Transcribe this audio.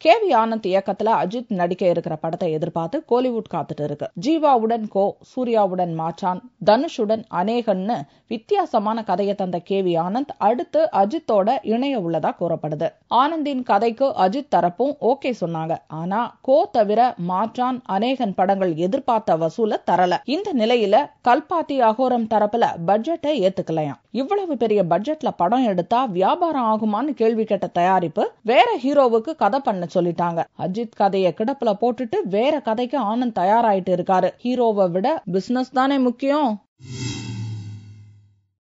K V Anand இயக்கத்துல அஜித் நடிக்க இருக்கிற படத்தை எதிர்பார்த்து கோலிவுட் காத்துட்டு இருக்கு ஜீவாவுடன் கோ சூர்யாவுடன் மாச்சான் தனுஷுடன் அநேகன்னு வித்தியாசமான கதையை தந்த கே வி ஆனந்த் அடுத்து அஜித்தோட இணைய உள்ளதா கூறப்படுது ஆனந்தின் கதைக்கு அஜித் தரப்பும் ஓகே சொன்னாங்க ஆனா கோ தவிர மாற்றான் அநேகன் படங்கள் எதிர்பார்த்த வசூல தரல இந்த நிலையில கல்பாத்தி அகோரம் தரப்புல பட்ஜெட்டை ஏத்துக்கலையாம் இவ்வளவு பெரிய பட்ஜெட்ல படம் எடுத்தா வியாபாரம் ஆகுமான்னு கேள்வி கேட்ட தயாரிப்பு வேற ஹீரோவுக்கு கதை பண்ண சொல்லிட்டாங்க அஜித் கதையை கிடப்புல போட்டுட்டு வேற கதைக்கு ஆனந்த் தயாராயிட்டு இருக்காரு ஹீரோவை விட பிசினஸ் தானே முக்கியம்